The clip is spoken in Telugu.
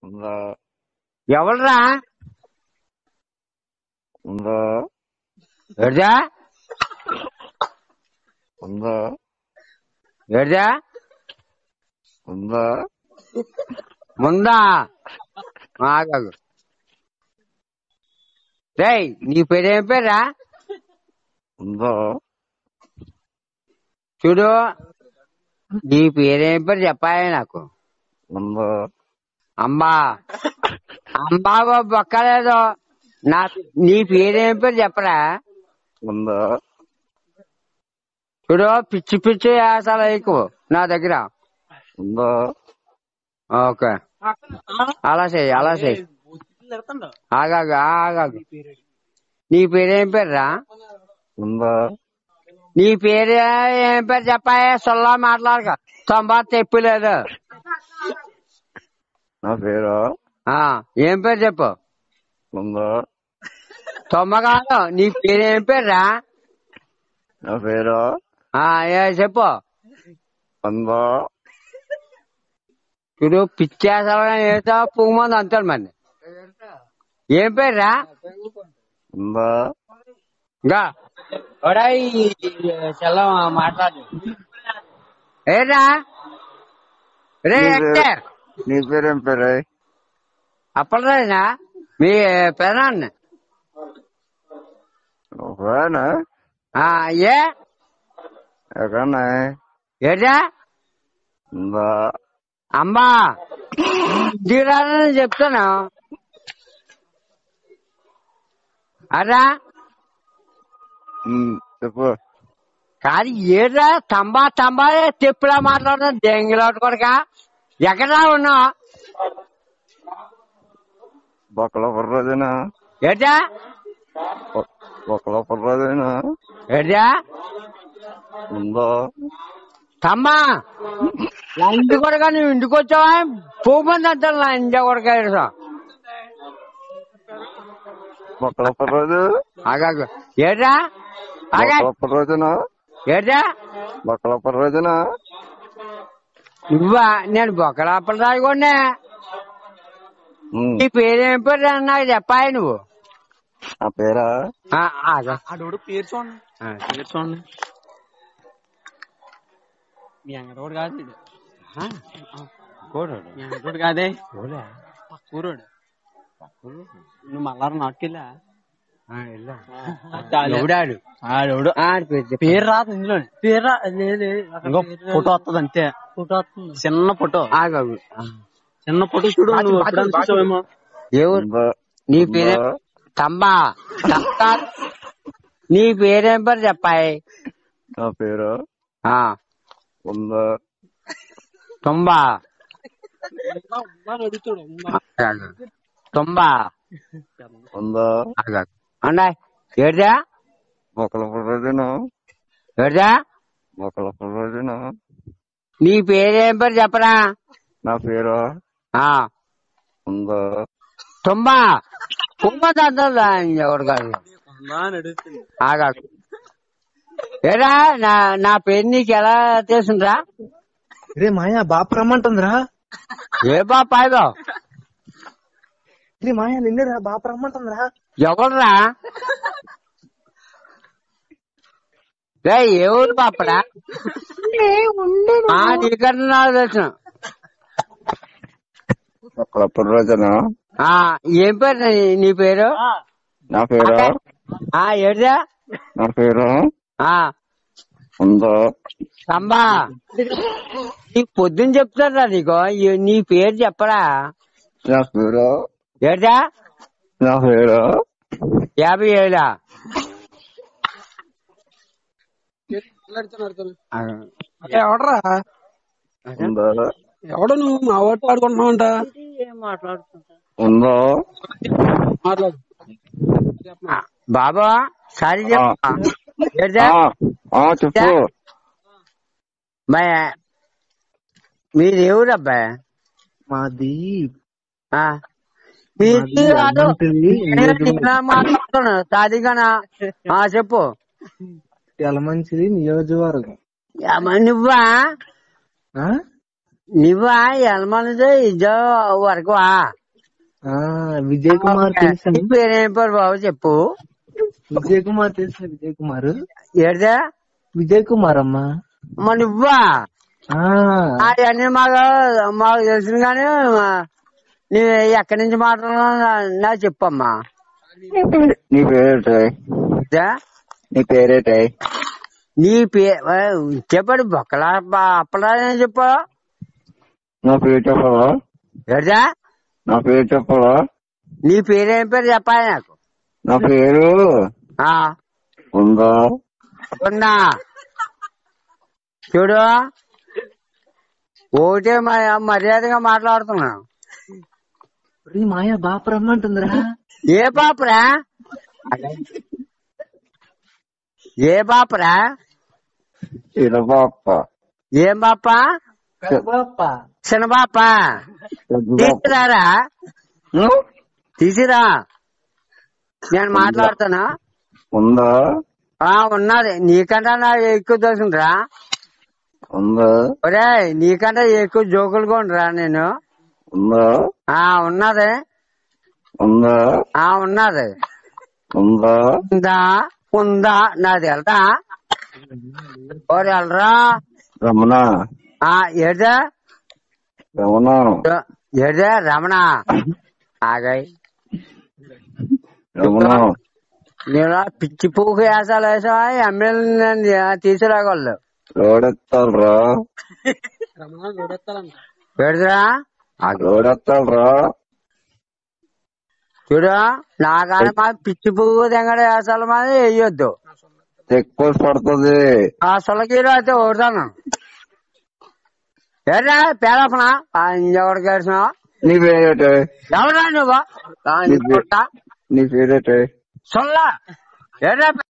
ఉందా ఎవరురా ఉందా ఏడ్దా ఉందా ఏడ్దా ఉందా ముందా ఆగాగు రేయ్ నీ పేరేం పేరా ఉందా చూడు నీ పేరేం పేరు చెప్పాలి నాకు ఉందా అమ్మా అమ్మా బొక్కలేదు నా నీ పేరేం పేరు చెప్పరా ఉందా చూడు పిచ్చి పిచ్చి వేసాలు ఎక్కువ నా దగ్గర ఉందా ఓకే అలా చెయ్యి అలా చెయ్యి ఆగాగు ఆగాగు నీ పేరేం పేరురా ఉందా నీ పేరు ఏం పేరు చెప్పాయే సొల్లా మాట్లాడక తొంభై తెప్పులేదు నా పేరు ఆ ఏం పేరు చెప్పు ఉందా తొమ్మ కాదు నీ పేరు ఏం పేరురా నా పేరు ఆ ఏ చెప్పు ఉందా చూడు పిచ్చేసలుగా ఏదో పువ్వు మంది అంటాడు మరి ఏం పేరురా ఉందా ఇంకా ఒరేయ్, చెల్లం మాట్లాడు ఏరా రే నీ ఎక్కే పేరు- నీ పేరేం పేరే అప్పటిదేనా మీ పెనాన్ని ఒకవేనా ఆ ఏ ఎక్కడన్నా ఏరా ఉందా అమ్మా దిగాలని చెప్తాను అరా ఉమ్, చెప్పు కానీ ఏరా తంబా తంబా తెప్పులా మాట్లాడుతున్నా దెంగిలోటు కొడక ఎక్కడా ఉన్నావు బొక్కల పర్రోజేనా ఏటా బొక్కల పర్రోజేనా ఏటా ఉందా తమ్మా నా ఇంటి కొడక నువ్వు ఇంటికి వచ్చావా పోమంది అంటాను నా ఇంటి కొడక ఇరుసా. బొక్కల పర్రోజు ఆగాగు ఏటా ఆగా బొక్కల పర్రోజేనా ఏటా బొక్కల పర్రోజేనా నువ్వా నేను బొక్కలాపల రాయకుండా ఉమ్, నీ పేరేం పేరు అని నాకు చెప్పాయి నువ్వు నా పేరా ఆ, ఆగు. ఆడోడు పేరు చూడండి ఆ, పేరు చూడండి మీ అంగడోడు కాదు వీడు. ఆ, కోడోడు. మీ అంగడోడు కాదే కోడా? పక్కూరోడు నువ్వు మల్లారు నాటుకెళ్ళా ఆ, వెళ్ళు. చాలే. ఎవడాడు ఆడోడు ఆడి పేరు చెప్పు. పేరు రాదు ఇందులో పేరు రా లేదు ఇంకో ఫోటో వస్తుంది అంతే ఫోటో వస్తుంది చిన్న ఫోటో ఆగాగు. ఆ. చిన్న ఫోటో చూడు నువ్వు ఎప్పుడైనా చూసావేమో ఎవరు ఉందా నీ పేరే ఉందా? తమ్మా తమ్మా. నీ పేరేం పేరు చెప్పాయి నా పేరు ఆ ఉందా తొంబా అడుగుతాడు ఆగాగు. తొంబా ఉందా ఆగాగు. అన్నాయ్ ఏడ్దా బొక్కల పర్రోజేనా ఏడ్దా బొక్కల పర్రోజేనా నీ పేరేం పేరు చెప్పరా నా పేరు ఆ ఉందా తొంబా కుంభ దండలు ఎవరు కాదు అని అడుగుతుంది ఆగాకు ఏరా నా నా పేరు నీకు ఎలా తెలిసిందిరా రే మాయా బాపు రమ్మంటుందిరా ఏ బాపాయ్ బా రే మాయా నిన్నేరా బాపు రమ్మంటుందిరా ఎవరురా రే ఏ ఊరు బాపరా ఆ నీకన్నా నాకు తెలుసు బొక్కల పర్రోజేనా ఆ ఏం పేరు నీ- నీ పేరు నా పేరు ఆ ఏడ్రా నా పేరు ఆ ఉందా సంబా నీకు పొద్దున్న చెప్తారా నీకు ఈ- నీ పేరు చెప్పరా నా పేరు ఏడ్రా నా పేరు యాభై ఏడా ఎవడరా ఉందా ఎవడు నువ్వు మా ఓటు ఆడుకుంటున్నావంట ఉందా మాట్లాడు బాబా సరి చెప్పా ఏడ్రా ఆ, ఆ, చెప్పు మరి మీరు ఎవరు అబ్బాయి మాది ఆ. మీది మాది కాదు. ఎలాంటిది? నేను ఇలా మాట్లాడుతున్నాను సాదిగానా ఆ చెప్పు మంచిది నియోజకవర్గం ఏమ నువ్వా ఆ? నువ్వా ఎలమన్నది ఇదో వరకు ఆ విజయ్ కుమార్ తెలుసా నీ పేరేం పేరు బాబు చెప్పు విజయ్ కుమార్ తెలుసా విజయ్ కుమార్ ఏడిదా విజయ్ కుమార్ అమ్మా మా నువ్వా ఆ అవన్నీ మాకు మాకు తెలుసు కానీ నీ ఎక్కడి నుంచి మాట్లాడుతున్నా నాకు చెప్పమ్మా నీ పేరేటే ఇదా? నీ పేరేటే నీ పే చెప్పాడు బొక్కల అప్పలా చెప్పు నా పేరు చెప్పవా ఏడిదా నా పేరు చెప్పవా నీ పేరేం పేరు చెప్పాలి నాకు నా పేరు ఆ ఉందా ఉన్నా చూడు ఒకటే మ- మర్యాదగా మాట్లాడుతున్నాను రే మాయా బాప రమ్మంటుందిరా ఏ పాపరా ఏ పాపరా ఇరబాప్ప ఏం పాప బాప చిన్న పాప తీసుకురారా తీసిరా నేను మాట్లాడుతాను ఉందా ఆ ఉన్నది నీకంటే నాకు ఎక్కువ దోసుండ్రా ఉందా ఒరే నీకంటే ఎక్కువ జోకులు కొండ్రా నేను ఉందా ఆ ఉన్నది ఉందా ఆ ఉన్నది ఉందా ఉందా ఉందా నాది వెళ్తా ఓరి వెళ్ళరా రమణ ఆ ఏడా రమణ ఏడా రమణ ఆగాయి రమణ నేను పిచ్చి పువ్వు వేసాలు వేసా ఎమ్మెల్యే తీసుకురాగలరు రోడెత్తాలరా పెడదురా రోడెత్తాలరా చూడు నాకాడ మా పిచ్చి పువ్వు దగ్గర వేసాలు మాది వేయొద్దు ఎక్కువ పడుతుంది ఆ సొలకీలో అయితే ఓడతాను ఏడా పేదపనా ఇంకెవరికి వేసిన నీ పేరేటే ఎవరా నువ్వు ఆ, నీ పుట్ట. నీ పేరేటే సొల్ల ఏడా